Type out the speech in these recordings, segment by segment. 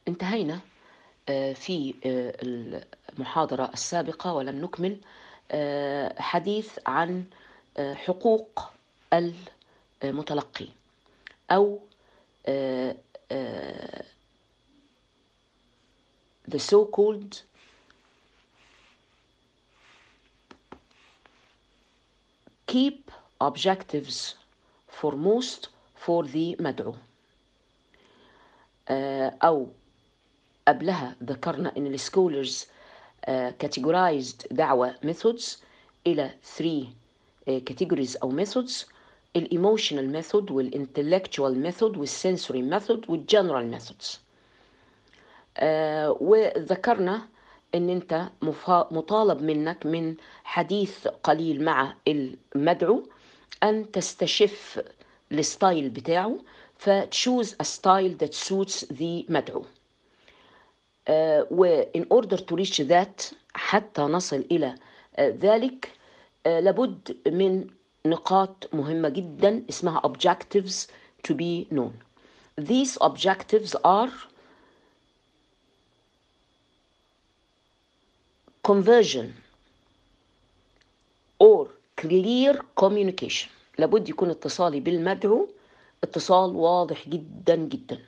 انتهينا في المحاضرة السابقة ولم نكمل حديث عن حقوق المتلقي أو the so-called keep objectives foremost for the مدعو أو قبلها ذكرنا إن السكولرز categorized دعوة methods إلى three categories أو methods الايموشنال ميثود والانتلكتشوال ميثود والسنسوري ميثود والجنرال ميثودز وذكرنا ان انت مطالب منك من حديث قليل مع المدعو ان تستشف الستايل بتاعه فتشوز a style that suits the مدعو uh, و in order to reach that حتى نصل إلى uh, ذلك uh, لابد من نقاط مهمة جدا اسمها objectives to be known these objectives are conversion or clear communication لابد يكون اتصالي بالمدعو اتصال واضح جدا جدا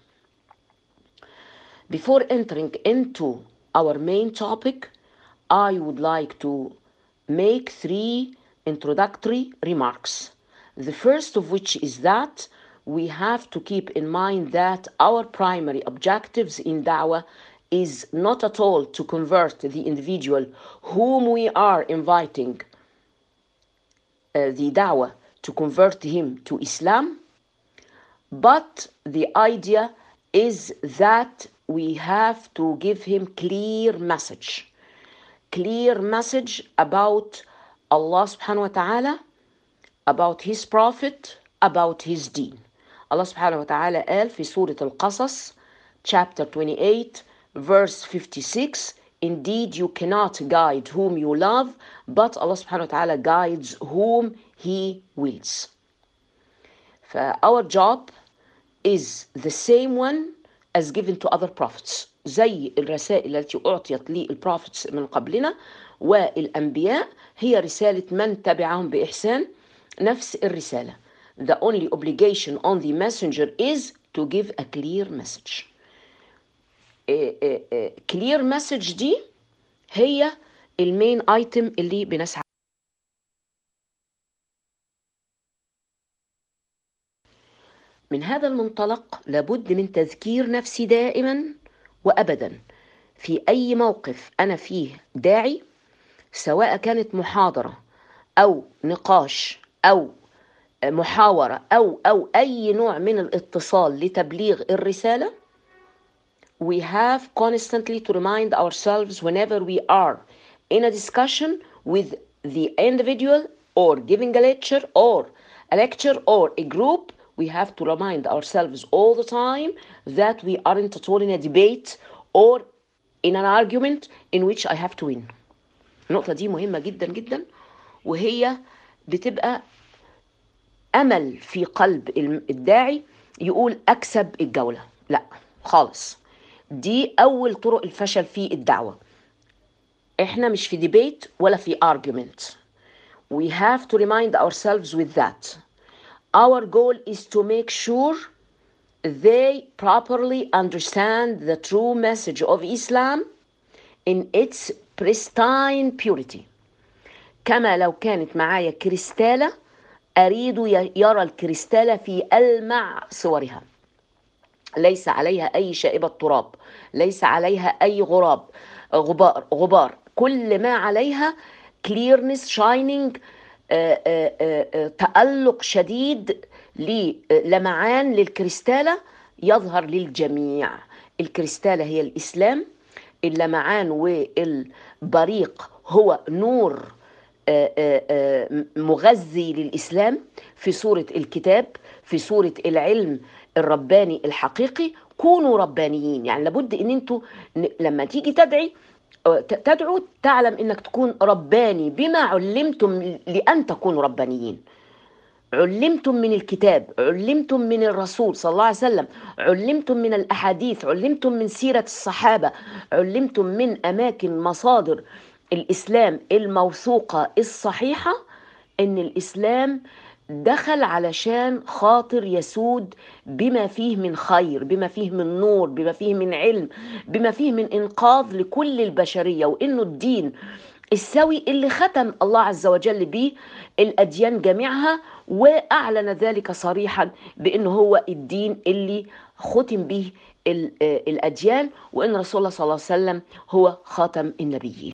before entering into our main topic I would like to make three introductory remarks the first of which is that we have to keep in mind that our primary objectives in da'wah is not at all to convert the individual whom we are inviting uh, the da'wah to convert him to Islam, but the idea is that we have to give him clear message, clear message about Allah subhanahu wa ta'ala, about his prophet, about his deen. Allah subhanahu wa ta'ala قال في سورة القصص chapter 28 verse 56 Indeed you cannot guide whom you love but Allah subhanahu wa ta'ala guides whom he wills. our job is the same one as given to other prophets زي الرسائل التي أعطيت للبروفيتس من قبلنا والأنبياء هي رسالة من تبعهم بإحسان نفس الرسالة The only obligation on the messenger is to give a clear message clear message دي هي المين ايتم اللي بنسعى من هذا المنطلق لابد من تذكير نفسي دائما وابدا في اي موقف انا فيه داعي سواء كانت محاضره او نقاش او محاوره او او اي نوع من الاتصال لتبليغ الرساله we have constantly to remind ourselves whenever we are in a discussion with the individual or giving a lecture or a lecture or a group we have to remind ourselves all the time that we aren't at all in a debate or in an argument in which I have to win. النقطة دي مهمة جدا جدا وهي بتبقى أمل في قلب الداعي يقول أكسب الجولة لا خالص دي أول طرق الفشل في الدعوة إحنا مش في ديبيت ولا في argument we have to remind ourselves with that our goal is to make sure they properly understand the true message of Islam in its pristine purity كما لو كانت معايا كريستالة أريد يرى الكريستالة في ألمع صورها ليس عليها أي شائبة تراب ليس عليها أي غراب غبار غبار كل ما عليها clearness shining آآ آآ تألق شديد للمعان للكريستالة يظهر للجميع الكريستالة هي الإسلام اللمعان والبريق هو نور مغذي للإسلام في صورة الكتاب في صورة العلم الرباني الحقيقي كونوا ربانيين يعني لابد ان انتوا لما تيجي تدعي تدعو تعلم انك تكون رباني بما علمتم لان تكونوا ربانيين علمتم من الكتاب علمتم من الرسول صلى الله عليه وسلم علمتم من الأحاديث علمتم من سيرة الصحابة علمتم من أماكن مصادر الإسلام الموثوقة الصحيحة إن الإسلام دخل علشان خاطر يسود بما فيه من خير بما فيه من نور بما فيه من علم بما فيه من إنقاذ لكل البشرية وإنه الدين السوي اللي ختم الله عز وجل به الأديان جميعها وأعلن ذلك صريحا بأنه هو الدين اللي ختم به الأديان وأن رسول الله صلى الله عليه وسلم هو خاتم النبيين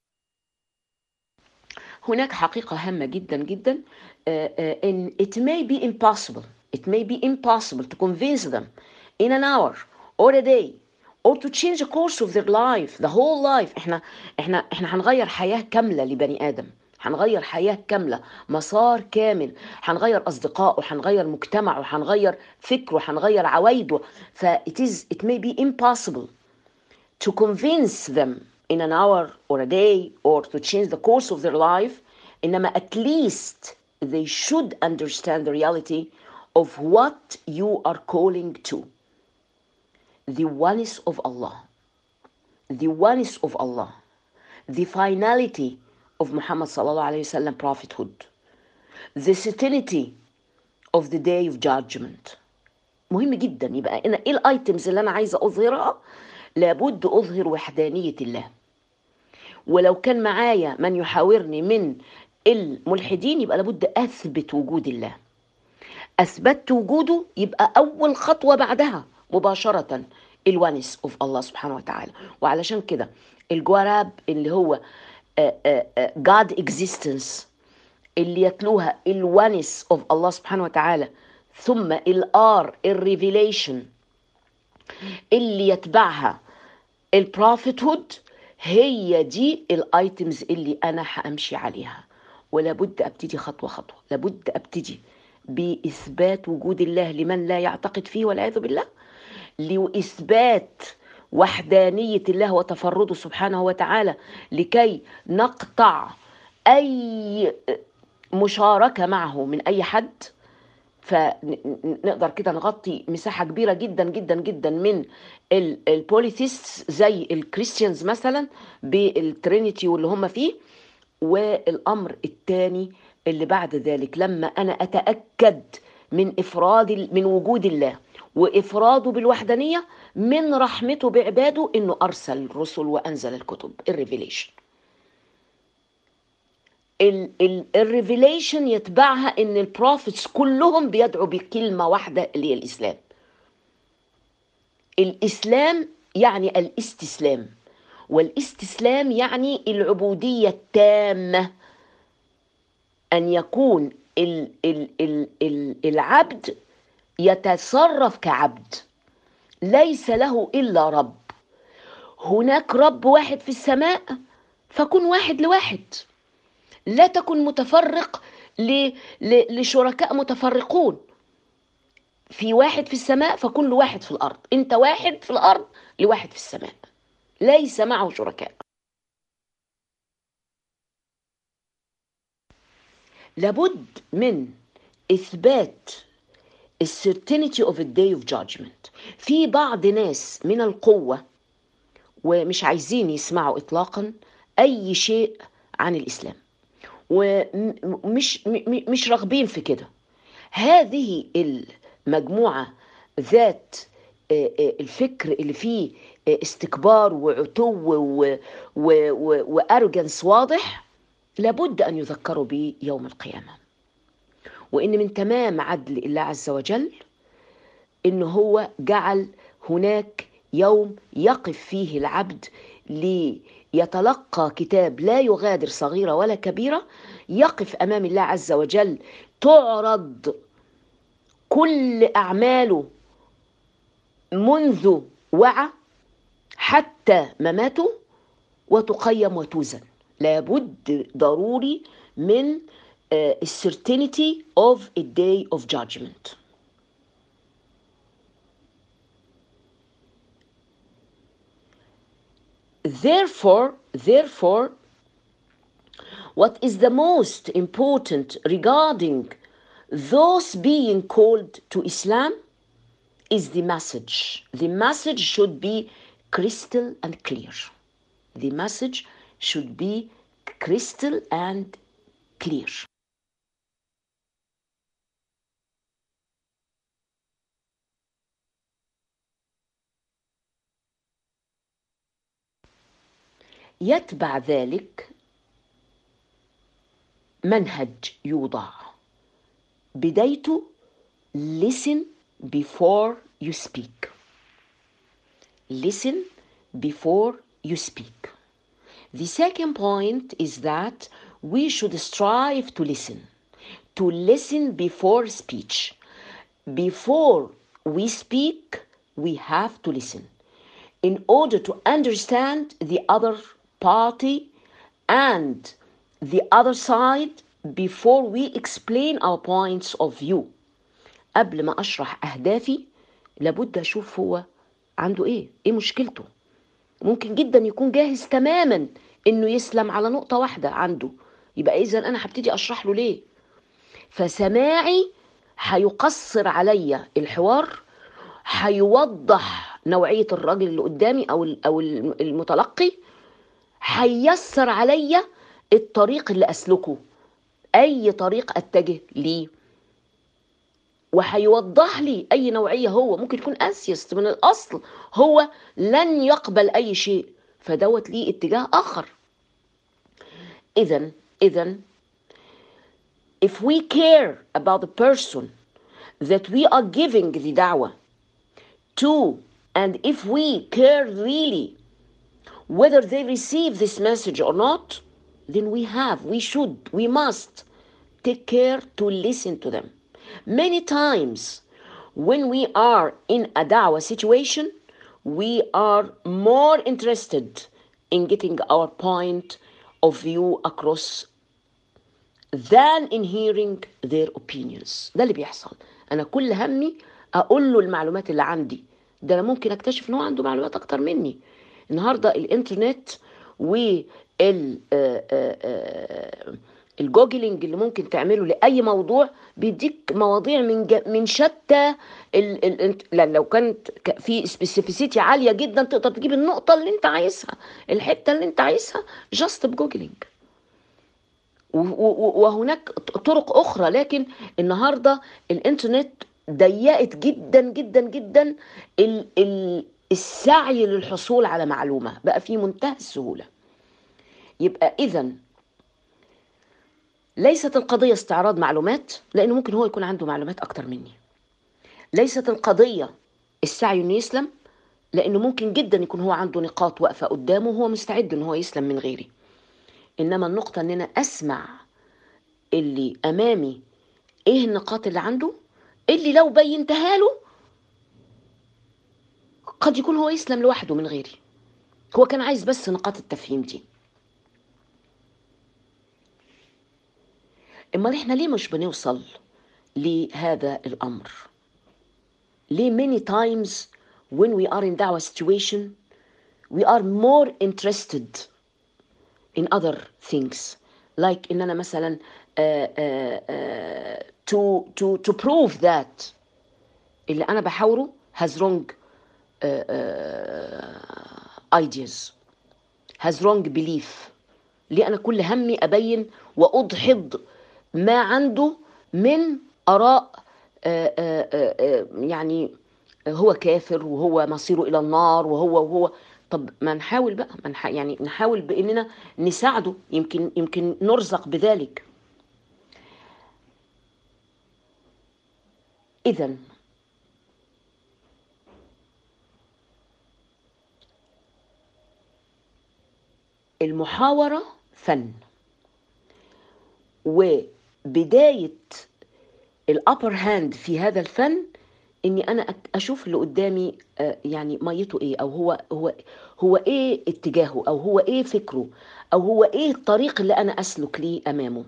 هناك حقيقة هامة جدا جدا ان it may be impossible it may be impossible to convince them in an hour or a day or to change the course of their life the whole life احنا احنا احنا هنغير حياة كاملة لبني آدم هنغير حياة كاملة مسار كامل هنغير أصدقائه هنغير مجتمعه هنغير فكره هنغير عوايده ف it is it may be impossible to convince them in an hour or a day or to change the course of their life إنما at least they should understand the reality of what you are calling to the oneness of Allah the oneness of Allah the finality of Muhammad sallallahu alayhi wasallam prophethood the certainty of the day of judgment مهم جدا يبقى انا ايه الايتمز اللي انا عايزه اظهرها لابد اظهر وحدانيه الله ولو كان معايا من يحاورني من الملحدين يبقى لابد اثبت وجود الله اثبتت وجوده يبقى اول خطوه بعدها مباشره الونس اوف الله سبحانه وتعالى وعلشان كده الجواراب اللي هو God existence اللي يتلوها الونس اوف الله سبحانه وتعالى ثم الار الريفيليشن اللي يتبعها البروفيت هود هي دي الايتمز اللي انا همشي عليها ولابد ابتدي خطوه خطوه لابد ابتدي باثبات وجود الله لمن لا يعتقد فيه والعياذ بالله لاثبات وحدانيه الله وتفرده سبحانه وتعالى لكي نقطع اي مشاركه معه من اي حد فنقدر كده نغطي مساحه كبيره جدا جدا جدا من البوليثيست زي الكريستيانز مثلا بالترينيتي واللي هم فيه والامر الثاني اللي بعد ذلك لما انا اتاكد من افراد من وجود الله وافراده بالوحدانيه من رحمته بعباده انه ارسل رسل وانزل الكتب الريفيليشن الريفيليشن يتبعها ان البروفيتس كلهم بيدعوا بكلمه واحده اللي هي الاسلام الاسلام يعني الاستسلام والاستسلام يعني العبوديه التامه ان يكون ال ال ال ال العبد يتصرف كعبد ليس له الا رب هناك رب واحد في السماء فكن واحد لواحد لا تكن متفرق ل... ل... لشركاء متفرقون في واحد في السماء فكن لواحد في الارض انت واحد في الارض لواحد في السماء ليس معه شركاء لابد من اثبات السيرتينيتي اوف الداي اوف جادجمنت في بعض ناس من القوه ومش عايزين يسمعوا اطلاقا اي شيء عن الاسلام ومش مش راغبين في كده هذه المجموعه ذات الفكر اللي فيه استكبار وعتو وارجنس واضح لابد ان يذكروا به يوم القيامه وان من تمام عدل الله عز وجل ان هو جعل هناك يوم يقف فيه العبد ليتلقى كتاب لا يغادر صغيره ولا كبيره يقف امام الله عز وجل تعرض كل اعماله منذ وعى حتى مماته وتقيم وتوزن لابد ضروري من السيرتينيتي اوف a day of judgment therefore therefore what is the most important regarding those being called to Islam is the message. The message should be crystal and clear. The message should be crystal and clear. يتبع ذلك منهج يوضع بدايته listen before you speak listen before you speak the second point is that we should strive to listen to listen before speech before we speak we have to listen in order to understand the other party and the other side before we explain our points of view قبل ما اشرح اهدافي لابد اشوف هو عنده ايه ايه مشكلته ممكن جدا يكون جاهز تماما انه يسلم على نقطة واحدة عنده يبقى اذا انا هبتدي اشرح له ليه فسماعي هيقصر عليا الحوار هيوضح نوعية الراجل اللي قدامي او او المتلقي هيسر عليا الطريق اللي اسلكه اي طريق اتجه ليه وهيوضح لي اي نوعيه هو ممكن يكون اسيست من الاصل هو لن يقبل اي شيء فدوت ليه اتجاه اخر اذا اذا if we care about the person that we are giving the da'wah to and if we care really whether they receive this message or not then we have we should we must take care to listen to them many times when we are in a da'wah situation we are more interested in getting our point of view across than in hearing their opinions ده اللي بيحصل انا كل همي اقول له المعلومات اللي عندي ده انا ممكن اكتشف ان هو عنده معلومات اكتر مني النهارده الانترنت وال الجوجلينج اللي ممكن تعمله لاي موضوع بيديك مواضيع من ج... من شتى ال... ال... لو كانت في سبيسيفيسيتي عاليه جدا تقدر تجيب النقطه اللي انت عايزها الحته اللي انت عايزها جاست بجوجلينج وهناك طرق اخرى لكن النهارده الانترنت ضيقت جدا جدا جدا ال... ال... السعي للحصول على معلومه بقى في منتهى السهوله يبقى اذا ليست القضية استعراض معلومات لأنه ممكن هو يكون عنده معلومات أكتر مني ليست القضية السعي إنه يسلم لأنه ممكن جدا يكون هو عنده نقاط واقفة قدامه وهو مستعد إن هو يسلم من غيري إنما النقطة إن أنا أسمع اللي أمامي إيه النقاط اللي عنده اللي لو بينتها له قد يكون هو يسلم لوحده من غيري هو كان عايز بس نقاط التفهيم دي امال احنا ليه مش بنوصل لهذا الامر ليه many times when we are in da'wah situation we are more interested in other things like ان انا مثلا uh, uh, uh, to to to prove that اللي انا بحاوره has wrong uh, uh, ideas has wrong belief ليه انا كل همي ابين واضحض ما عنده من اراء آآ آآ يعني هو كافر وهو مصيره الى النار وهو وهو طب ما نحاول بقى ما نح... يعني نحاول باننا نساعده يمكن يمكن نرزق بذلك اذا المحاورة فن وبداية الأبر هاند في هذا الفن اني انا اشوف اللي قدامي يعني ميته ايه او هو هو هو ايه اتجاهه او هو ايه فكره او هو ايه الطريق اللي انا اسلك ليه امامه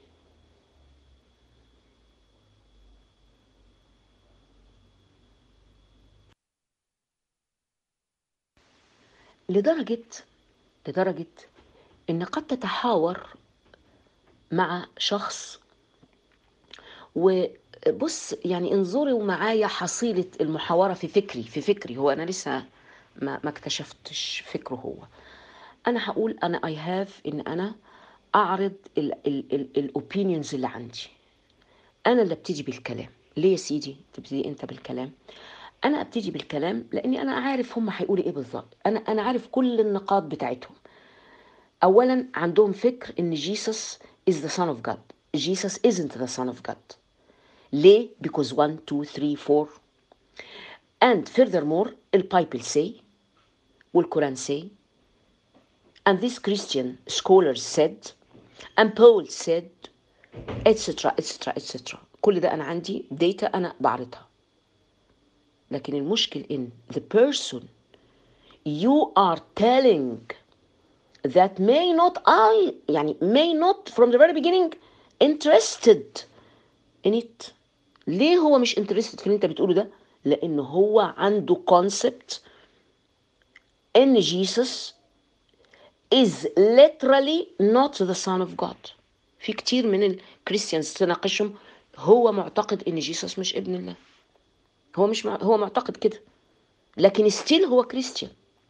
لدرجة لدرجة ان قد تتحاور مع شخص وبص يعني انظروا معايا حصيلة المحاورة في فكري في فكري هو أنا لسه ما, ما اكتشفتش فكره هو أنا هقول أنا I have إن أنا أعرض الأوبينيونز اللي عندي أنا اللي ابتدي بالكلام ليه يا سيدي تبتدي أنت بالكلام أنا ابتدي بالكلام لأني أنا عارف هم هيقولوا إيه بالظبط أنا أنا عارف كل النقاط بتاعتهم أولا عندهم فكر إن جيسس is the son of God Jesus isn't the son of God ليه؟ because 1, 2, 3, 4 and furthermore البايبل say والقرآن say and these Christian scholars said and Paul said etc etc etc كل ده أنا عندي data أنا بعرضها لكن المشكل إن the person you are telling that may not I يعني may not from the very beginning interested in it ليه هو مش interested في اللي انت بتقوله ده لان هو عنده concept ان Jesus is literally not the son of God في كتير من الكريستيانز تناقشهم هو معتقد ان جيسس مش ابن الله هو مش مع... هو معتقد كده لكن ستيل هو كريستيان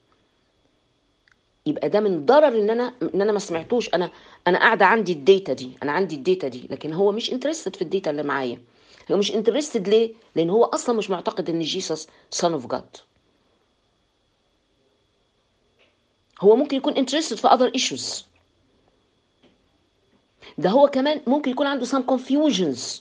يبقى ده من ضرر ان انا ان انا ما سمعتوش انا انا قاعده عندي الداتا دي انا عندي الداتا دي لكن هو مش انترستد في الداتا اللي معايا هو مش انترستد ليه لان هو اصلا مش معتقد ان جيسس سون اوف جاد هو ممكن يكون انترستد في other issues ده هو كمان ممكن يكون عنده some confusions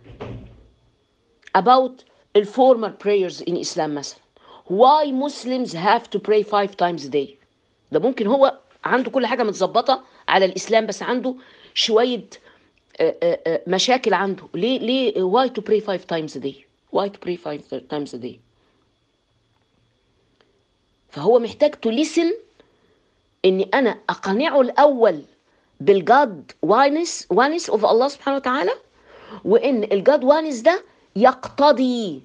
about the former prayers in Islam مثلا why Muslims have to pray five times a day ده ممكن هو عنده كل حاجة متظبطة على الإسلام بس عنده شوية مشاكل عنده ليه ليه why to pray five times a day why to pray five times a day فهو محتاج to listen اني انا اقنعه الاول بالجاد وانس وانس اوف الله سبحانه وتعالى وان الجاد وانس ده يقتضي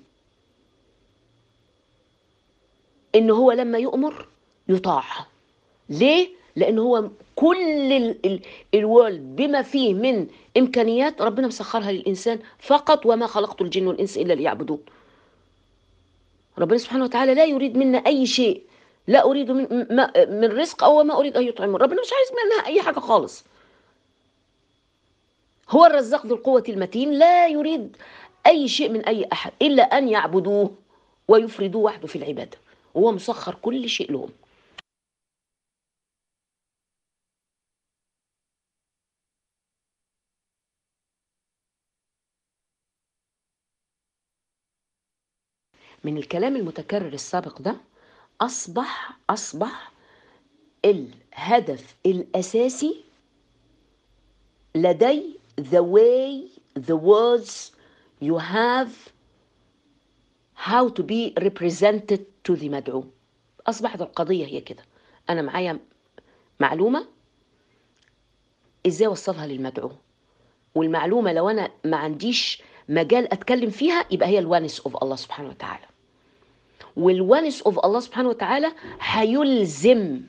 ان هو لما يؤمر يطاع ليه لان هو كل الورلد بما فيه من امكانيات ربنا مسخرها للانسان فقط وما خلقت الجن والانس الا ليعبدون ربنا سبحانه وتعالى لا يريد منا اي شيء لا اريد من, من رزق او ما اريد ان يطعم ربنا مش عايز منها اي حاجه خالص هو الرزاق ذو القوه المتين لا يريد اي شيء من اي احد الا ان يعبدوه ويفردوه وحده في العباده وهو مسخر كل شيء لهم من الكلام المتكرر السابق ده أصبح أصبح الهدف الأساسي لدي the way the words you have how to be represented to the مدعو أصبحت القضية هي كده أنا معايا معلومة إزاي أوصلها للمدعو والمعلومة لو أنا ما عنديش مجال أتكلم فيها يبقى هي الوانس أوف الله سبحانه وتعالى والونس اوف الله سبحانه وتعالى هيلزم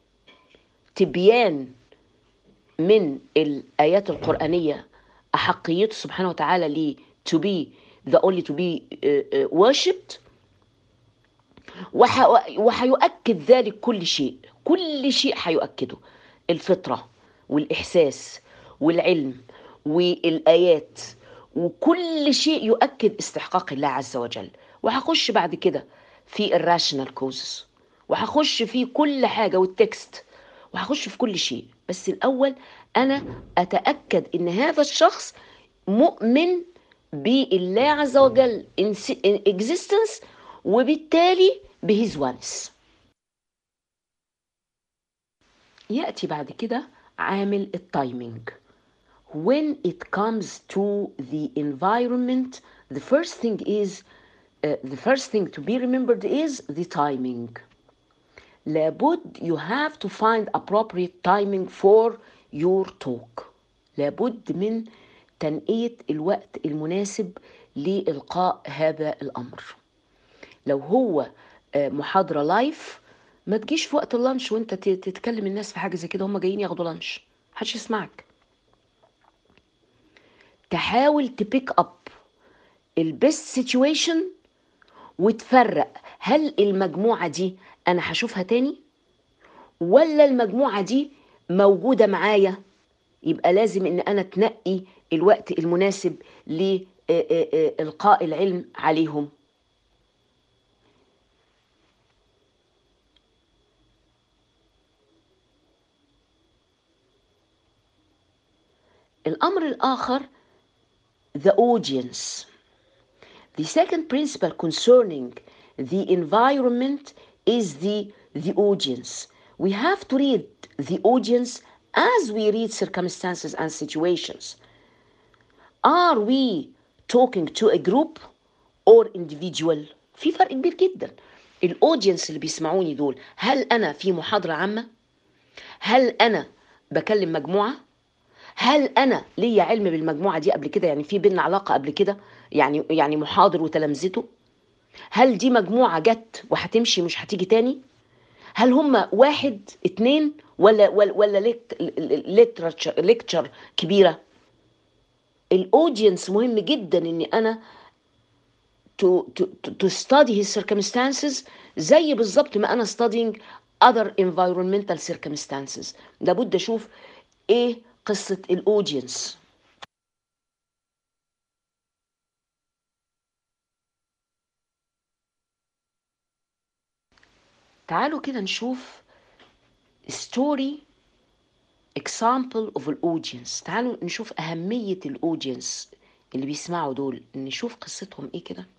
تبيان من الايات القرانيه احقيته سبحانه وتعالى لي to be the only to be uh, uh, worshipped وهيؤكد ذلك كل شيء كل شيء هيؤكده الفطره والاحساس والعلم والايات وكل شيء يؤكد استحقاق الله عز وجل وهخش بعد كده في الراشنال كوزز وهخش في كل حاجة والتكست وهخش في كل شيء بس الأول أنا أتأكد إن هذا الشخص مؤمن بالله عز وجل existence وبالتالي بهيز وانس يأتي بعد كده عامل التايمينج when it comes to the environment the first thing is uh, the first thing to be remembered is the timing لابد you have to find appropriate timing for your talk لابد من تنقية الوقت المناسب لإلقاء هذا الأمر لو هو محاضرة لايف ما تجيش في وقت اللانش وانت تتكلم الناس في حاجة زي كده هم جايين ياخدوا لانش محدش يسمعك تحاول تبيك اب البيست سيتويشن وتفرق هل المجموعة دي أنا هشوفها تاني ولا المجموعة دي موجودة معايا يبقى لازم إن أنا تنقي الوقت المناسب لإلقاء العلم عليهم الأمر الآخر the audience the second principle concerning the environment is the the audience we have to read the audience as we read circumstances and situations are we talking to a group or individual في فرق كبير جدا الاودينس اللي بيسمعوني دول هل انا في محاضره عامه هل انا بكلم مجموعه هل انا ليا علم بالمجموعه دي قبل كده يعني في بينا علاقه قبل كده يعني يعني محاضر وتلامذته هل دي مجموعه جت وهتمشي مش هتيجي تاني هل هم واحد اتنين ولا ولا ولا ليكتشر كبيره الاودينس مهم جدا اني انا to, to, to study his circumstances زي بالظبط ما انا studying other environmental circumstances لابد اشوف ايه قصة الاودينس تعالوا كده نشوف story example of الاودينس تعالوا نشوف أهمية الاودينس اللي بيسمعوا دول نشوف قصتهم ايه كده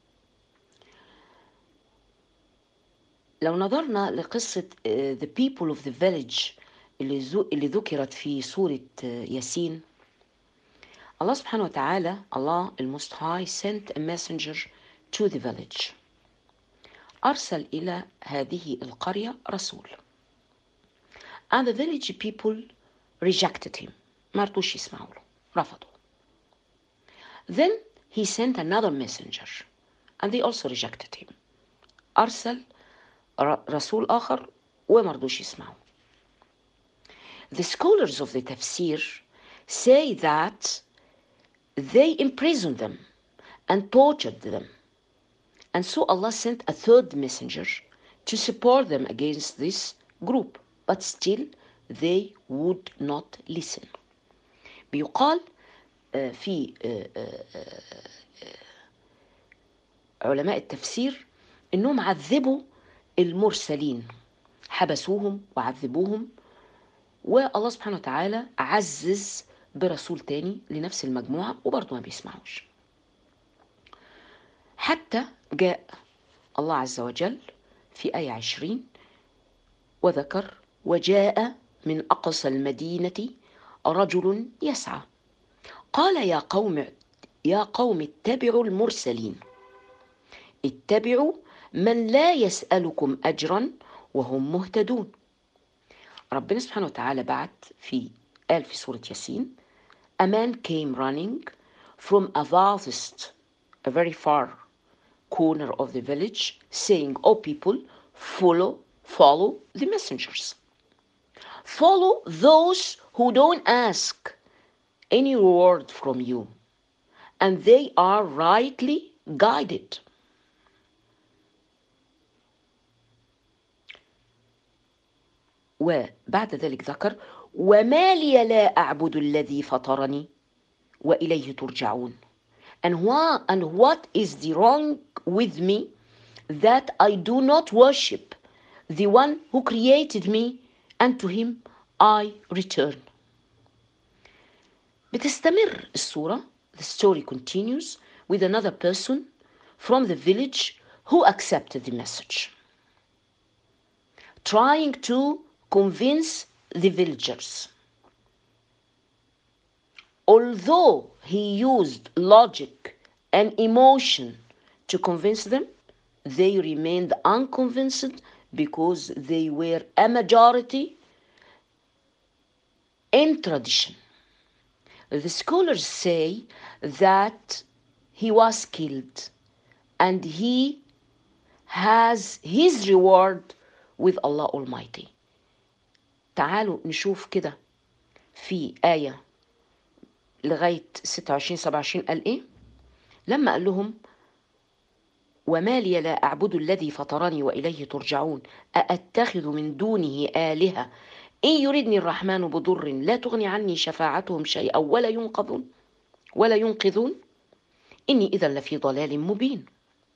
لو نظرنا لقصة the people of the village اللي, زو اللي ذكرت في سورة ياسين الله سبحانه وتعالى الله المست high sent a messenger to the village أرسل إلى هذه القرية رسول and the village people rejected him ما رضوش يسمعوا له رفضوا then he sent another messenger and they also rejected him أرسل رسول آخر وما رضوش يسمعوا The scholars of the tafsir say that they imprisoned them and tortured them. And so Allah sent a third messenger to support them against this group. But still they would not listen. بيقال في علماء التفسير انهم عذبوا المرسلين حبسوهم وعذبوهم والله سبحانه وتعالى عزز برسول تاني لنفس المجموعة وبرضه ما بيسمعوش حتى جاء الله عز وجل في آية عشرين وذكر وجاء من أقصى المدينة رجل يسعى قال يا قوم يا قوم اتبعوا المرسلين اتبعوا من لا يسألكم أجرا وهم مهتدون ربنا سبحانه وتعالى بعت في قال في سورة ياسين A man came running from a vast, a very far corner of the village, saying, O people, follow, follow the messengers. Follow those who don't ask any reward from you, and they are rightly guided. وبعد ذلك ذكر وما لي لا أعبد الذي فطرني وإليه ترجعون and what, and what is the wrong with me that I do not worship the one who created me and to him I return بتستمر الصورة the story continues with another person from the village who accepted the message trying to convince the villagers. Although he used logic and emotion to convince them, they remained unconvinced because they were a majority in tradition. The scholars say that he was killed and he has his reward with Allah Almighty. تعالوا نشوف كده في آية لغاية 26 27 قال إيه لما قال لهم وما لي لا أعبد الذي فطرني وإليه ترجعون أأتخذ من دونه آلهة إن يردني الرحمن بضر لا تغني عني شفاعتهم شيئا ولا ينقذون ولا ينقذون إني إذا لفي ضلال مبين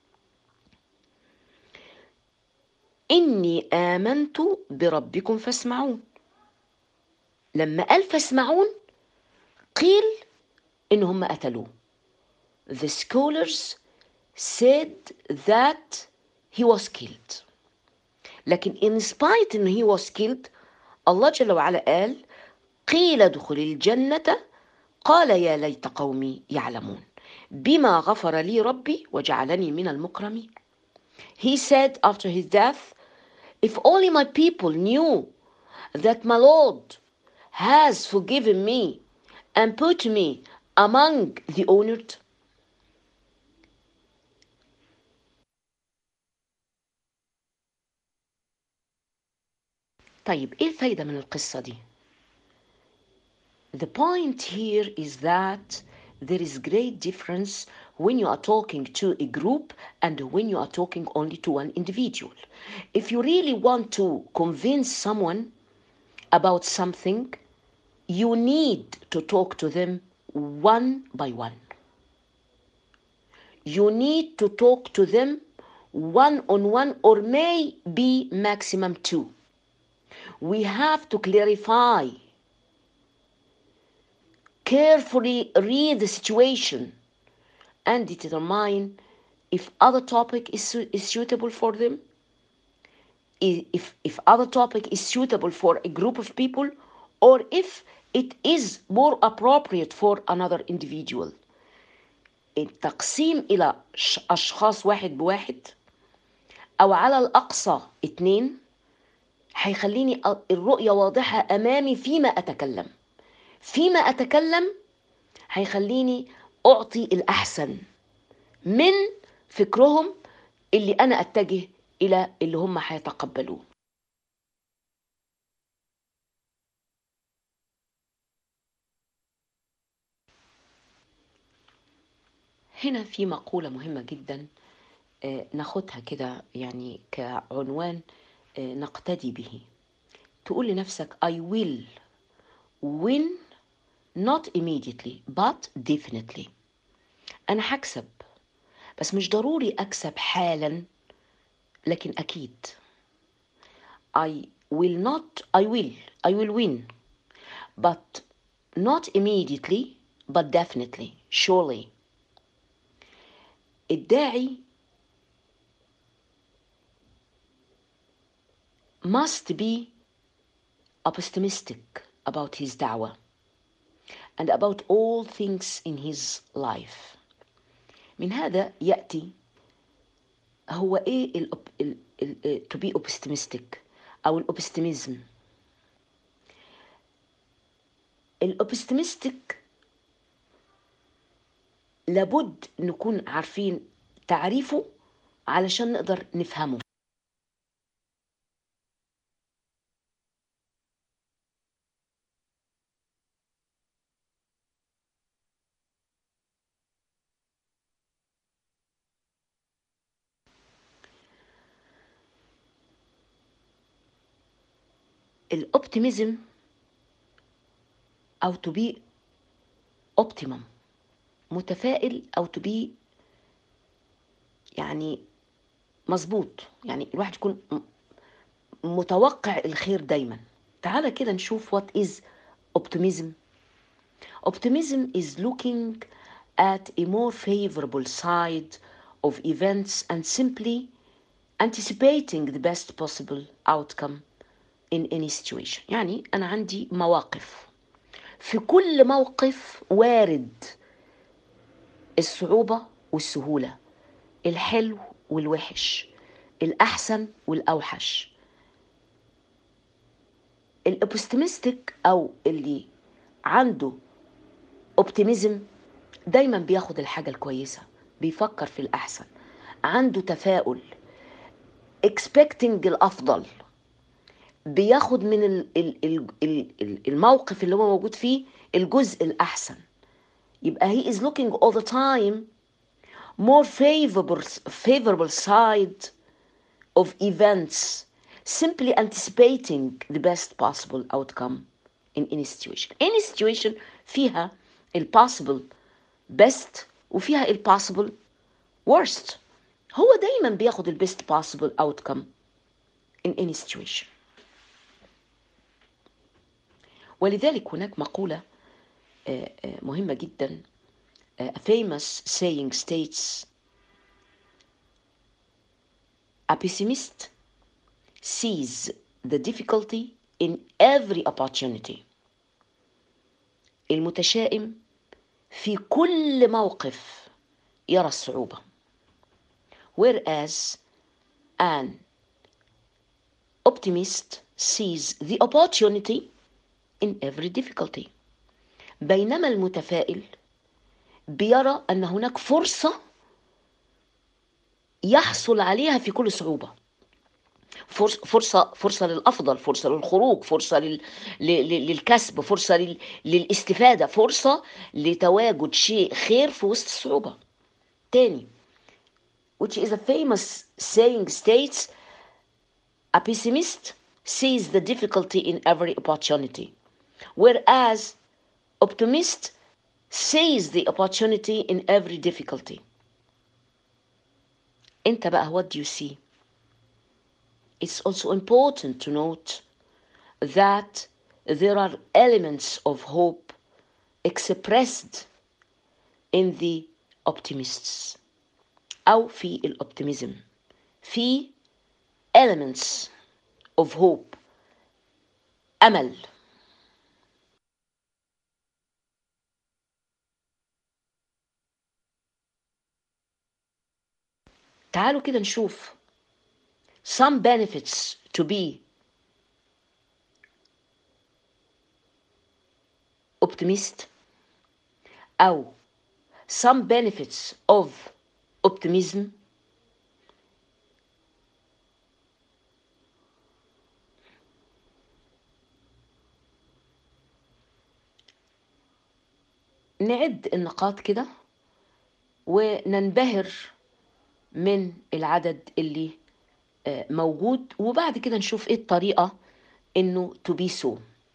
إني آمنت بربكم فاسمعون لما قال فاسمعون قيل إن هم قتلوه The scholars said that he was killed لكن in spite إن he was killed الله جل وعلا قال قيل ادخل الجنة قال يا ليت قومي يعلمون بما غفر لي ربي وجعلني من المكرمين He said after his death If only my people knew that my Lord has forgiven me and put me among the honored. طيب ايه الفايدة من القصة دي؟ The point here is that there is great difference when you are talking to a group and when you are talking only to one individual. If you really want to convince someone about something, you need to talk to them one by one. You need to talk to them one on one or maybe maximum two. We have to clarify, carefully read the situation and determine if other topic is, su- is suitable for them i- if, if other topic is suitable for a group of people or if it is more appropriate for another individual التقسيم إلى ش- أشخاص واحد بواحد أو على الأقصى اتنين هيخليني أ- الرؤية واضحة أمامي فيما أتكلم فيما أتكلم هيخليني أعطي الأحسن من فكرهم اللي أنا أتجه إلى اللي هم هيتقبلوه هنا في مقولة مهمة جدا آه، ناخدها كده يعني كعنوان آه، نقتدي به تقول لنفسك I will win not immediately but definitely أنا هكسب بس مش ضروري أكسب حالا لكن أكيد I will not I will I will win but not immediately but definitely surely الداعي must be optimistic about his da'wah and about all things in his life من هذا يأتي هو ايه ال ال ال to be optimistic او الاوبستيميزم الاوبستيمستيك لابد نكون عارفين تعريفه علشان نقدر نفهمه الاوبتيميزم او to be optimum متفائل او to be يعني مظبوط يعني الواحد يكون م- متوقع الخير دايما تعالى كده نشوف what is optimism optimism is looking at a more favorable side of events and simply anticipating the best possible outcome in any situation يعني أنا عندي مواقف في كل موقف وارد الصعوبة والسهولة الحلو والوحش الأحسن والأوحش الأوبستيمستيك أو اللي عنده اوبتيميزم دايما بياخد الحاجة الكويسة بيفكر في الأحسن عنده تفاؤل expecting الأفضل بياخد من ال- ال- ال- ال- ال- الموقف اللي هو موجود فيه الجزء الأحسن يبقى he is looking all the time more favorable, favorable side of events, simply anticipating the best possible outcome in any situation. Any situation فيها ال possible best وفيها ال possible worst. هو دايما بياخد ال best possible outcome in any situation. ولذلك هناك مقولة مهمة جدا a famous saying states a pessimist sees the difficulty in every opportunity المتشائم في كل موقف يرى الصعوبة whereas an optimist sees the opportunity in every difficulty بينما المتفائل بيرى ان هناك فرصه يحصل عليها في كل صعوبه فرصه فرصه للافضل فرصه للخروج فرصه لل... للكسب فرصه لل... للاستفاده فرصه لتواجد شيء خير في وسط الصعوبه تاني which is a famous saying states a pessimist sees the difficulty in every opportunity whereas optimist sees the opportunity in every difficulty. انت بقى what do you see? It's also important to note that there are elements of hope expressed in the optimists أو في الoptimism في elements of hope أمل تعالوا كده نشوف some benefits to be optimist أو some benefits of optimism نعد النقاط كده وننبهر من العدد اللي موجود وبعد كده نشوف ايه الطريقة انه to be so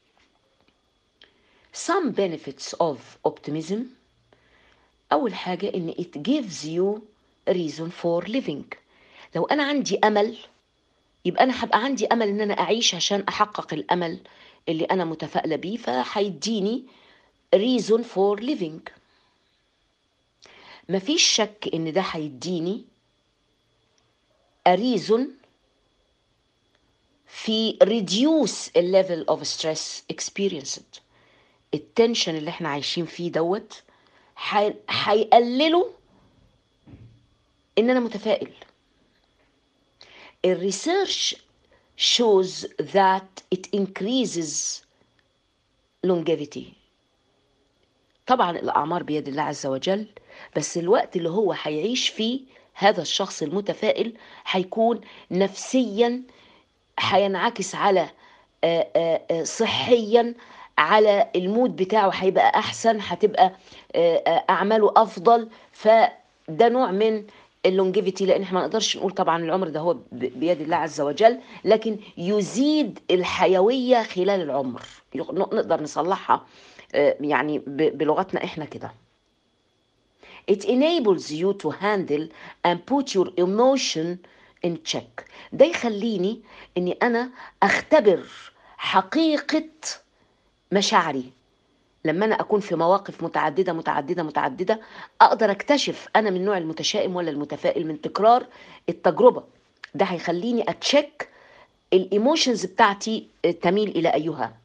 some benefits of optimism اول حاجة ان it gives you reason for living لو انا عندي امل يبقى انا هبقى عندي امل ان انا اعيش عشان احقق الامل اللي انا متفائلة بيه فهيديني reason for living مفيش شك ان ده هيديني a reason في reduce a level of stress experienced التنشن اللي احنا عايشين فيه دوت هيقلله ان انا متفائل الريسيرش shows that it increases longevity طبعا الاعمار بيد الله عز وجل بس الوقت اللي هو هيعيش فيه هذا الشخص المتفائل هيكون نفسيا هينعكس على صحيا على المود بتاعه هيبقى احسن هتبقى اعماله افضل فده نوع من اللونجيفيتي لان احنا ما نقدرش نقول طبعا العمر ده هو بيد الله عز وجل لكن يزيد الحيويه خلال العمر نقدر نصلحها يعني بلغتنا احنا كده It enables you to handle and put your emotion in check. ده يخليني اني انا اختبر حقيقة مشاعري لما انا اكون في مواقف متعددة متعددة متعددة اقدر اكتشف انا من نوع المتشائم ولا المتفائل من تكرار التجربة ده هيخليني اتشيك الايموشنز بتاعتي تميل الى ايها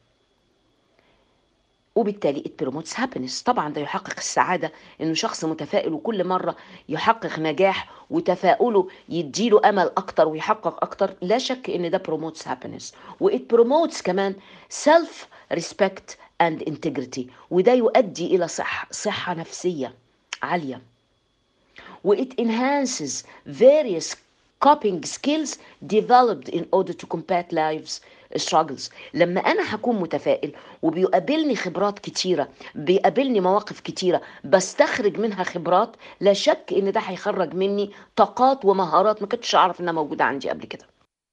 وبالتالي it promotes happiness طبعا ده يحقق السعادة انه شخص متفائل وكل مرة يحقق نجاح وتفاؤله يديله امل اكتر ويحقق اكتر لا شك ان ده promotes happiness و it promotes كمان self respect and integrity وده يؤدي الى صح صحة نفسية عالية و it enhances various coping skills developed in order to combat life's struggles لما انا هكون متفائل وبيقابلني خبرات كتيره بيقابلني مواقف كتيره بستخرج منها خبرات لا شك ان ده هيخرج مني طاقات ومهارات ما كنتش اعرف انها موجوده عندي قبل كده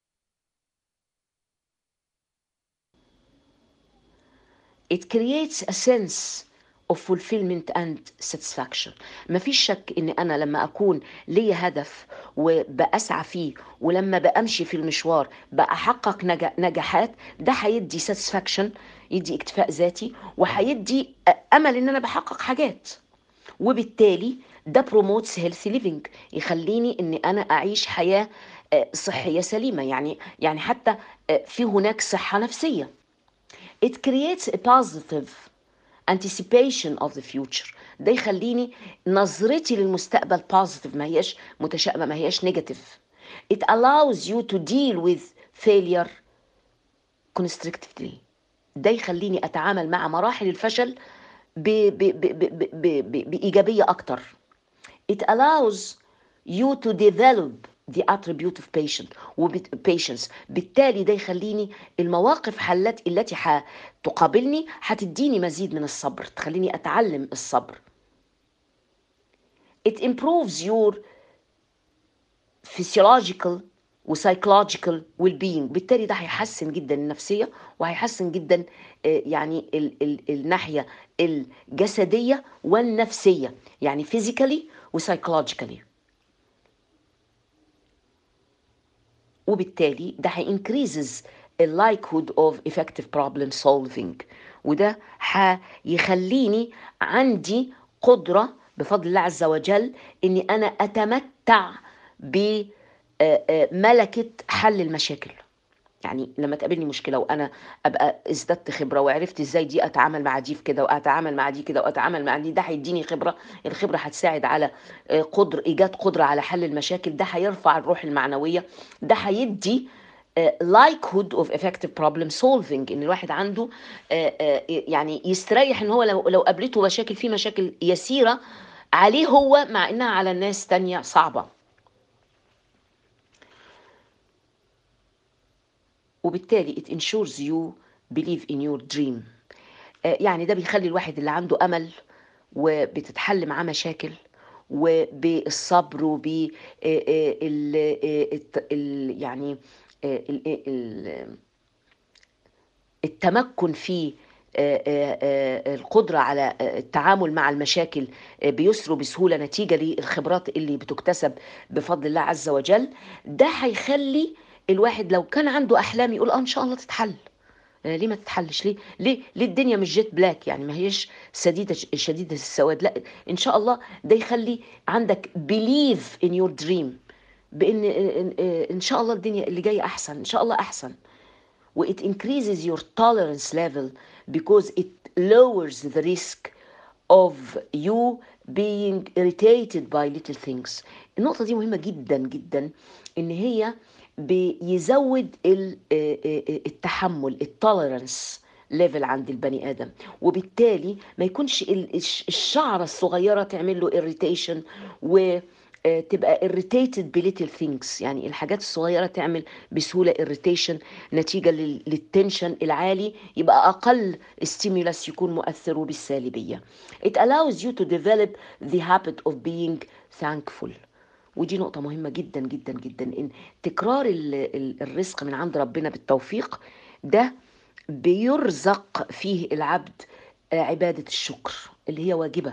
it creates a sense of fulfillment and satisfaction مفيش شك ان انا لما اكون ليا هدف وبأسعى فيه ولما بأمشي في المشوار بأحقق نج- نجاحات ده هيدي satisfaction يدي اكتفاء ذاتي وهيدي امل ان انا بحقق حاجات وبالتالي ده بروموتس هيلثي ليفنج يخليني ان انا اعيش حياه آه، صحيه سليمه يعني يعني حتى آه، في هناك صحه نفسيه it creates a positive anticipation of the future ده يخليني نظرتي للمستقبل positive ما هياش متشائمه ما هياش negative it allows you to deal with failure constructively ده يخليني اتعامل مع مراحل الفشل ب ب ب ب ب ب ب بايجابيه اكتر it allows you to develop the attribute of patient وبت- patience بالتالي ده يخليني المواقف حلت التي هتقابلني هتديني مزيد من الصبر تخليني اتعلم الصبر it improves your physiological وسايكولوجيكال well being بالتالي ده هيحسن جدا النفسيه وهيحسن جدا آه، يعني ال ال الناحيه الجسديه والنفسيه يعني physically وسايكولوجيكالي وبالتالي ده هينكريزز اللايكهود اوف effective problem solving وده هيخليني عندي قدرة بفضل الله عز وجل اني انا اتمتع بملكة حل المشاكل يعني لما تقابلني مشكله وانا ابقى ازددت خبره وعرفت ازاي دي اتعامل مع دي في كده واتعامل مع دي كده واتعامل مع دي ده هيديني خبره الخبره هتساعد على آه، قدر ايجاد قدره على حل المشاكل ده هيرفع الروح المعنويه ده هيدي لايكهود اوف effective problem solving ان الواحد عنده آه، آه، يعني يستريح ان هو لو لو قابلته مشاكل في مشاكل يسيره عليه هو مع انها على الناس تانية صعبه وبالتالي it ensures you believe in your dream آه، يعني ده بيخلي الواحد اللي عنده امل وبتتحل معاه مشاكل وبالصبر وب آه، آه، ال- آه، الت- ال- يعني آه، ال- ال- التمكن في آه، آه، آه، القدرة على آه، التعامل مع المشاكل آه، بيسر وبسهولة نتيجة للخبرات اللي بتكتسب بفضل الله عز وجل ده هيخلي الواحد لو كان عنده أحلام يقول اه إن شاء الله تتحل آه، ليه ما تتحلش ليه ليه ليه الدنيا مش جيت بلاك يعني ما هيش سديده شديده السواد لا ان شاء الله ده يخلي عندك believe in your dream بان ان, إن شاء الله الدنيا اللي جايه احسن ان شاء الله احسن و it increases your tolerance level because it lowers the risk of you being irritated by little things النقطة دي مهمة جدا جدا ان هي بيزود ال- آه، آه، آه، التحمل التوليرانس ليفل عند البني ادم وبالتالي ما يكونش ال- الش- الشعره الصغيره تعمل له irritation و آه، تبقى irritated بليتل things يعني الحاجات الصغيرة تعمل بسهولة irritation نتيجة لل- للتنشن العالي يبقى أقل stimulus يكون مؤثر وبالسالبية It allows you to develop the habit of being thankful ودي نقطة مهمة جدا جدا جدا إن تكرار ال- ال- الرزق من عند ربنا بالتوفيق ده بيرزق فيه العبد آه، عبادة الشكر اللي هي واجبة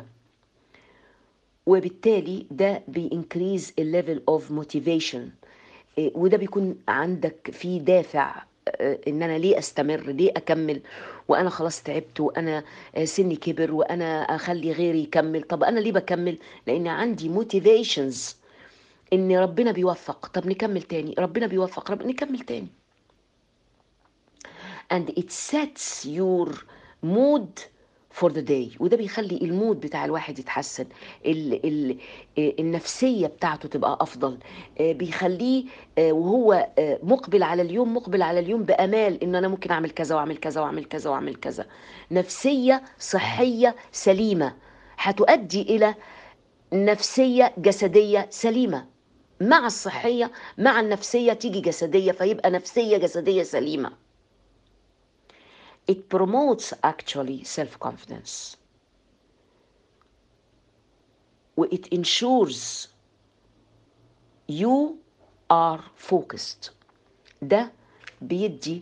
وبالتالي ده بينكريز الليفل اوف موتيفيشن وده بيكون عندك في دافع آه، ان انا ليه استمر ليه اكمل وانا خلاص تعبت وانا آه، سني كبر وانا اخلي غيري يكمل طب انا ليه بكمل لان عندي موتيفيشنز ان ربنا بيوفق طب نكمل تاني ربنا بيوفق رب نكمل تاني and it sets your mood for the day وده بيخلي المود بتاع الواحد يتحسن ال ال النفسية بتاعته تبقى أفضل آه، بيخليه آه، وهو آه، مقبل على اليوم مقبل على اليوم بأمال إن أنا ممكن أعمل كذا وأعمل كذا وأعمل كذا وأعمل كذا نفسية صحية سليمة هتؤدي إلى نفسية جسدية سليمة مع الصحية مع النفسية تيجي جسدية فيبقى نفسية جسدية سليمة it promotes actually self confidence it ensures you are focused ده بيدي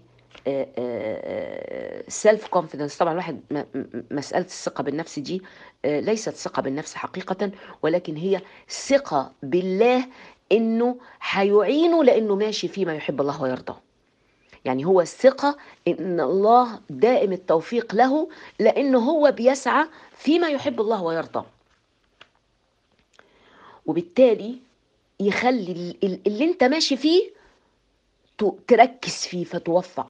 سيلف كونفيدنس طبعا الواحد مساله الثقه بالنفس دي ليست ثقه بالنفس حقيقه ولكن هي ثقه بالله انه هيعينه لانه ماشي فيما يحب الله ويرضى يعني هو الثقه ان الله دائم التوفيق له لانه هو بيسعى فيما يحب الله ويرضى وبالتالي يخلي اللي انت ماشي فيه تركز فيه فتوفق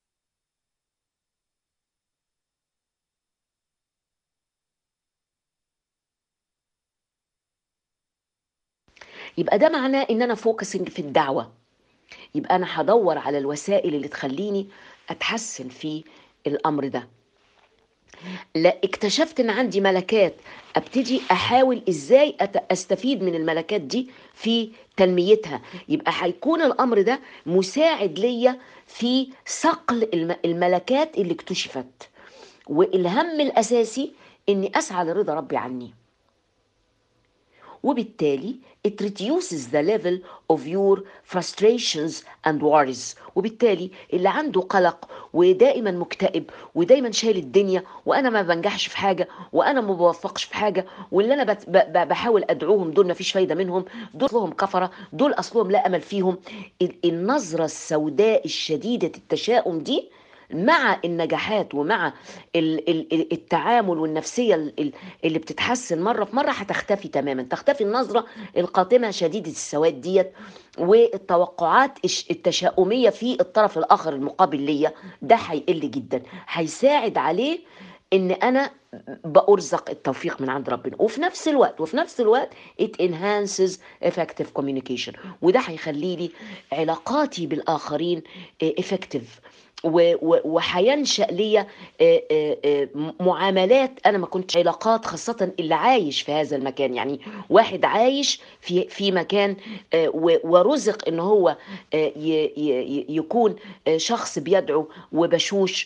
يبقى ده معناه ان انا فوكسنج في الدعوه يبقى انا هدور على الوسائل اللي تخليني اتحسن في الامر ده لا اكتشفت ان عندي ملكات ابتدي احاول ازاي استفيد من الملكات دي في تنميتها يبقى هيكون الامر ده مساعد ليا في صقل الملكات اللي اكتشفت والهم الاساسي اني اسعى لرضا ربي عني وبالتالي it reduces the level of your frustrations and worries وبالتالي اللي عنده قلق ودائما مكتئب ودايما شايل الدنيا وانا ما بنجحش في حاجه وانا ما بوفقش في حاجه واللي انا بحاول ادعوهم دول ما فيش فايده منهم دول اصلهم كفره دول اصلهم لا امل فيهم النظره السوداء الشديده التشاؤم دي مع النجاحات ومع التعامل والنفسية اللي بتتحسن مرة في مرة هتختفي تماما تختفي النظرة القاتمة شديدة السواد ديت والتوقعات التشاؤمية في الطرف الآخر المقابل ليا ده هيقل جدا هيساعد عليه ان انا بأرزق التوفيق من عند ربنا وفي نفس الوقت وفي نفس الوقت it enhances effective communication وده هيخلي لي علاقاتي بالآخرين effective وهينشا ليا معاملات انا ما كنتش علاقات خاصه اللي عايش في هذا المكان يعني واحد عايش في في مكان ورزق ان هو يكون شخص بيدعو وبشوش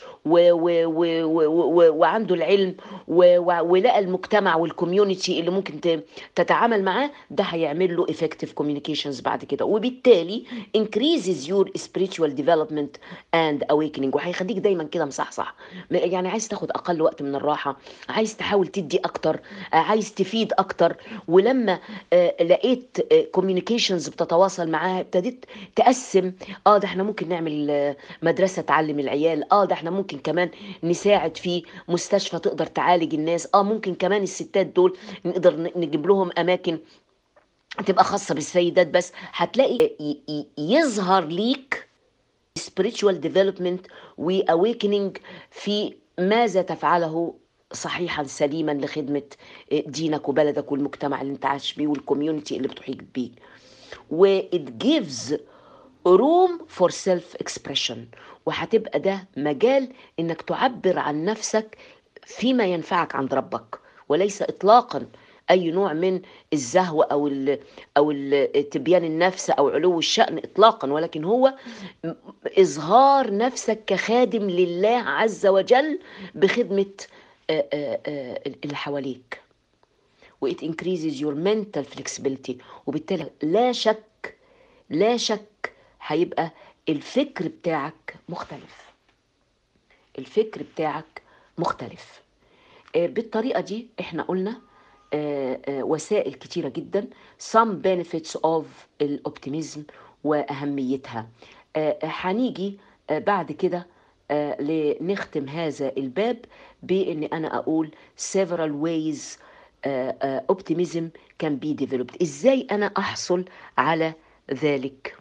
وعنده العلم ولقى المجتمع والكوميونتي اللي ممكن تتعامل معاه ده هيعمل له effective communications بعد كده وبالتالي increases your spiritual development and awakening awakening وهيخليك دايما كده مصحصح يعني عايز تاخد اقل وقت من الراحه عايز تحاول تدي اكتر عايز تفيد اكتر ولما لقيت كوميونيكيشنز بتتواصل معاها ابتديت تقسم اه ده احنا ممكن نعمل مدرسه تعلم العيال اه ده احنا ممكن كمان نساعد في مستشفى تقدر تعالج الناس اه ممكن كمان الستات دول نقدر نجيب لهم اماكن تبقى خاصه بالسيدات بس هتلاقي يظهر ليك spiritual development و awakening في ماذا تفعله صحيحا سليما لخدمة دينك وبلدك والمجتمع اللي انت عايش بيه والكوميونتي اللي بتحيط بيه و it gives room for self expression وهتبقى ده مجال انك تعبر عن نفسك فيما ينفعك عند ربك وليس اطلاقا اي نوع من الزهو او ال او ال تبيان النفس او علو الشان اطلاقا ولكن هو اظهار نفسك كخادم لله عز وجل بخدمه اللي حواليك وإت increases your mental flexibility وبالتالي لا شك لا شك هيبقى الفكر بتاعك مختلف الفكر بتاعك مختلف بالطريقة دي احنا قلنا وسائل كتيرة جدا some benefits of الأوبتيميزم وأهميتها هنيجي بعد كده لنختم هذا الباب بأن أنا أقول several ways optimism can be developed إزاي أنا أحصل على ذلك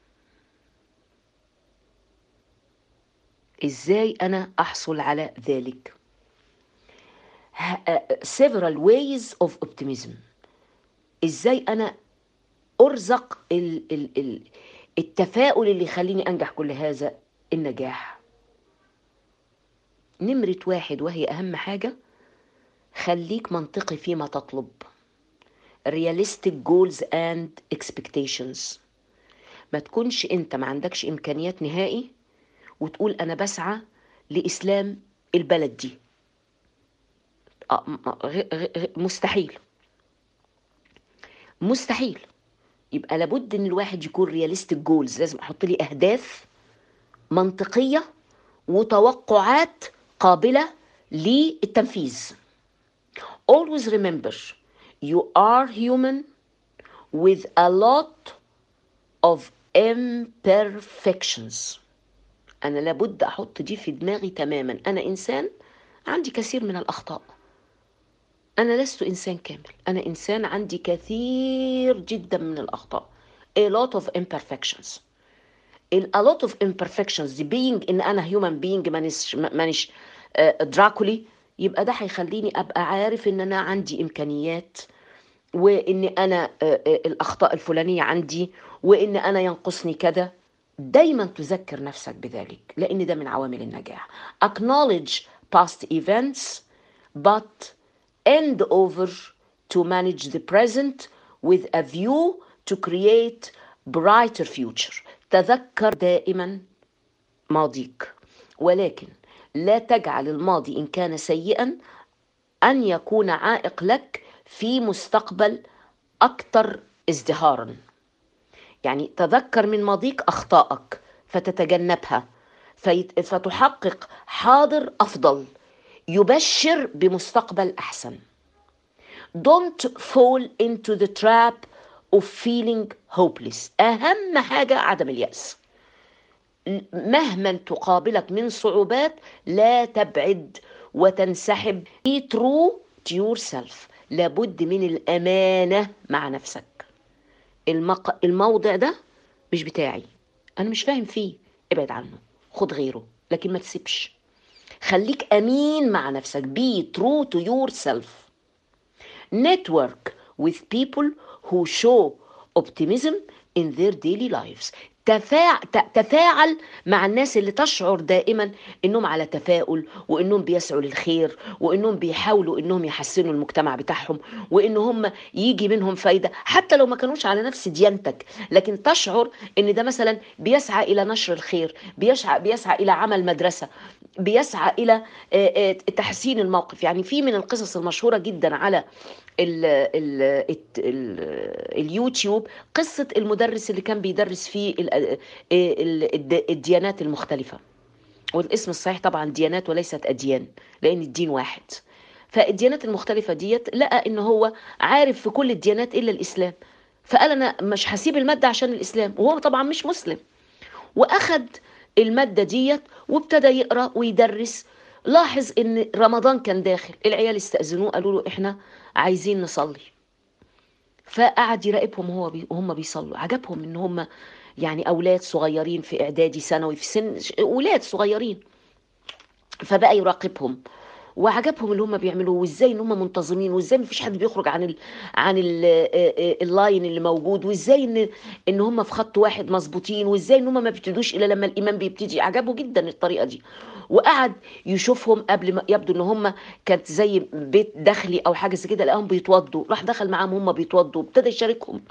إزاي أنا أحصل على ذلك several ways of optimism ازاي انا ارزق ال ال ال التفاؤل اللي يخليني انجح كل هذا النجاح نمرة واحد وهي اهم حاجة خليك منطقي فيما تطلب realistic goals and expectations ما تكونش انت ما عندكش امكانيات نهائي وتقول انا بسعى لاسلام البلد دي آه، م- غ- غ- مستحيل مستحيل يبقى لابد ان الواحد يكون رياليستيك جولز لازم احط لي اهداف منطقيه وتوقعات قابله للتنفيذ always remember you are human with a lot of imperfections انا لابد احط دي في دماغي تماما انا انسان عندي كثير من الاخطاء انا لست انسان كامل انا انسان عندي كثير جدا من الاخطاء a lot of imperfections ال a lot of imperfections دي being ان انا human being مانيش مانيش آه، دراكولي يبقى ده هيخليني ابقى عارف ان انا عندي امكانيات وان انا آه، آه، الاخطاء الفلانيه عندي وان انا ينقصني كذا دايما تذكر نفسك بذلك لان ده من عوامل النجاح acknowledge past events but end over to manage the present with a view to create brighter future تذكر دائما ماضيك ولكن لا تجعل الماضي ان كان سيئا ان يكون عائق لك في مستقبل اكثر ازدهارا يعني تذكر من ماضيك اخطائك فتتجنبها فيت- فتحقق حاضر افضل يبشر بمستقبل احسن don't fall into the trap of feeling hopeless اهم حاجه عدم الياس مهما تقابلك من صعوبات لا تبعد وتنسحب be true to yourself لابد من الامانه مع نفسك المق... الموضع ده مش بتاعي انا مش فاهم فيه ابعد عنه خد غيره لكن ما تسيبش خليك امين مع نفسك be true to yourself network with people who show optimism in their daily lives تفاع... ت- تفاعل مع الناس اللي تشعر دائما انهم على تفاؤل وانهم بيسعوا للخير وانهم بيحاولوا انهم يحسنوا المجتمع بتاعهم وان هم يجي منهم فايده حتى لو ما كانوش على نفس ديانتك لكن تشعر ان ده مثلا بيسعى الى نشر الخير بيسعى بيسعى الى عمل مدرسه بيسعى الى آه، آه، تحسين الموقف يعني في من القصص المشهوره جدا على ال ال الت- ال اليوتيوب قصة المدرس اللي كان بيدرس في ال- ال- الد- الديانات المختلفة والاسم الصحيح طبعا ديانات وليست أديان لأن الدين واحد فالديانات المختلفة ديت لقى إن هو عارف في كل الديانات إلا الإسلام فقال أنا مش هسيب المادة عشان الإسلام وهو طبعا مش مسلم واخد المادة ديت وابتدى يقرأ ويدرس لاحظ ان رمضان كان داخل العيال استأذنوه قالوا له احنا عايزين نصلي فقعد يراقبهم وهو بي وهم بيصلوا عجبهم ان هم يعني اولاد صغيرين في اعدادي ثانوي في سن اولاد صغيرين فبقى يراقبهم وعجبهم اللي هم بيعملوه وازاي ان هم منتظمين وازاي مفيش حد بيخرج عن ال عن ال اللاين اللي موجود وازاي ان ان هم في خط واحد مظبوطين وازاي ان هم ما بيبتدوش الا لما الامام بيبتدي عجبه جدا الطريقه دي وقعد يشوفهم قبل ما يبدو ان هم كانت زي بيت داخلي او حاجه زي كده لقاهم بيتوضوا راح دخل معاهم هم بيتوضوا ابتدى يشاركهم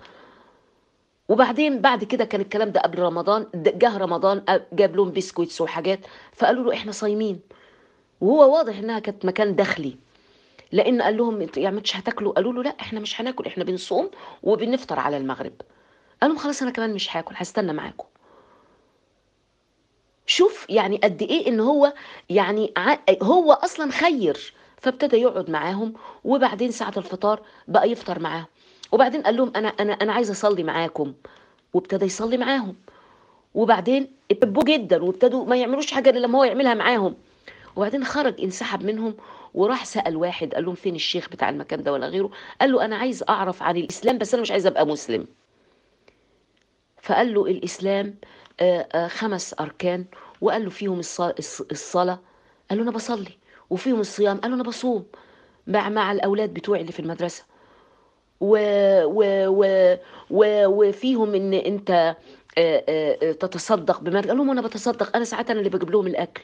وبعدين بعد كده كان الكلام ده قبل رمضان د- جه رمضان أ- جاب لهم بسكويتس وحاجات فقالوا له احنا صايمين وهو واضح انها كانت مكان داخلي لان قال لهم انتوا يعني مش هتاكلوا قالوا له لا احنا مش هناكل احنا بنصوم وبنفطر على المغرب قال لهم خلاص انا كمان مش هاكل هستنى معاكم شوف يعني قد ايه ان هو يعني ع- هو اصلا خير فابتدى يقعد معاهم وبعدين ساعة الفطار بقى يفطر معاهم وبعدين قال لهم انا انا انا عايز اصلي معاكم وابتدى يصلي معاهم وبعدين اتبوا جدا وابتدوا ما يعملوش حاجه الا لما هو يعملها معاهم وبعدين خرج انسحب منهم وراح سأل واحد قال لهم فين الشيخ بتاع المكان ده ولا غيره قال له انا عايز اعرف عن الاسلام بس انا مش عايز ابقى مسلم فقال له الاسلام آه، آه، خمس اركان وقال له فيهم الص- الص- الصلاه قال له انا بصلي وفيهم الصيام قال له انا بصوم مع مع الاولاد بتوعي اللي في المدرسه و و و و وفيهم ان انت آه، آه، آه، تتصدق بمال قال لهم انا بتصدق انا ساعات انا اللي بجيب لهم الاكل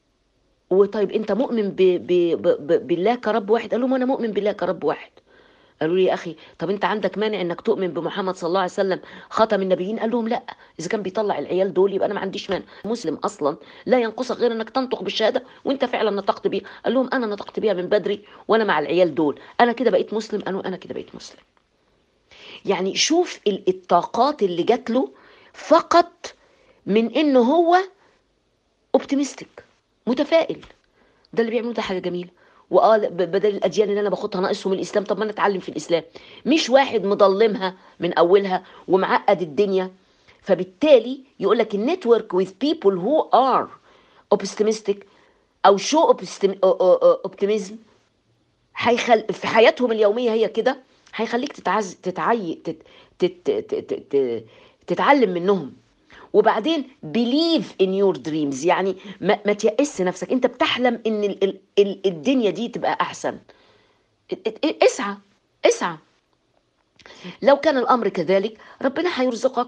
وطيب انت مؤمن ب ب ب ب بالله كرب واحد قال لهم انا مؤمن بالله كرب واحد قالوا لي يا اخي طب انت عندك مانع انك تؤمن بمحمد صلى الله عليه وسلم خاتم النبيين قال لهم لا اذا كان بيطلع العيال دول يبقى انا ما عنديش مانع مسلم اصلا لا ينقصك غير انك تنطق بالشهاده وانت فعلا نطقت بيها قال لهم انا نطقت بيها من بدري وانا مع العيال دول انا كده بقيت مسلم انا انا كده بقيت مسلم يعني شوف الطاقات اللي جات له فقط من انه هو اوبتيمستيك متفائل ده اللي بيعملوه ده حاجه جميله واه بدل الاديان اللي انا باخدها ناقصهم الاسلام طب ما انا اتعلم في الاسلام مش واحد مضلمها من اولها ومعقد الدنيا فبالتالي يقول لك النتورك with people who are optimistic او شو اوبتيميزم هيخل في حياتهم اليوميه هي كده هيخليك تتعز تتعي تت... تت... تت... تت... تتعلم منهم وبعدين believe in your dreams يعني ما, ما تيأس نفسك انت بتحلم ان ال ال ال الدنيا دي تبقى احسن اسعى اسعى لو كان الامر كذلك ربنا هيرزقك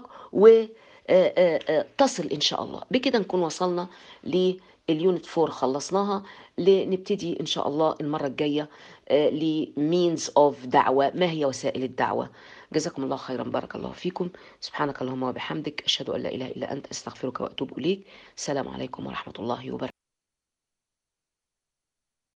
وتصل ان شاء الله بكده نكون وصلنا لليونت 4 خلصناها لنبتدي ان شاء الله المره الجايه لمينز اوف دعوه ما هي وسائل الدعوه جزاكم الله خيرا بارك الله فيكم سبحانك اللهم وبحمدك أشهد أن لا إله إلا أنت أستغفرك وأتوب إليك السلام عليكم ورحمة الله وبركاته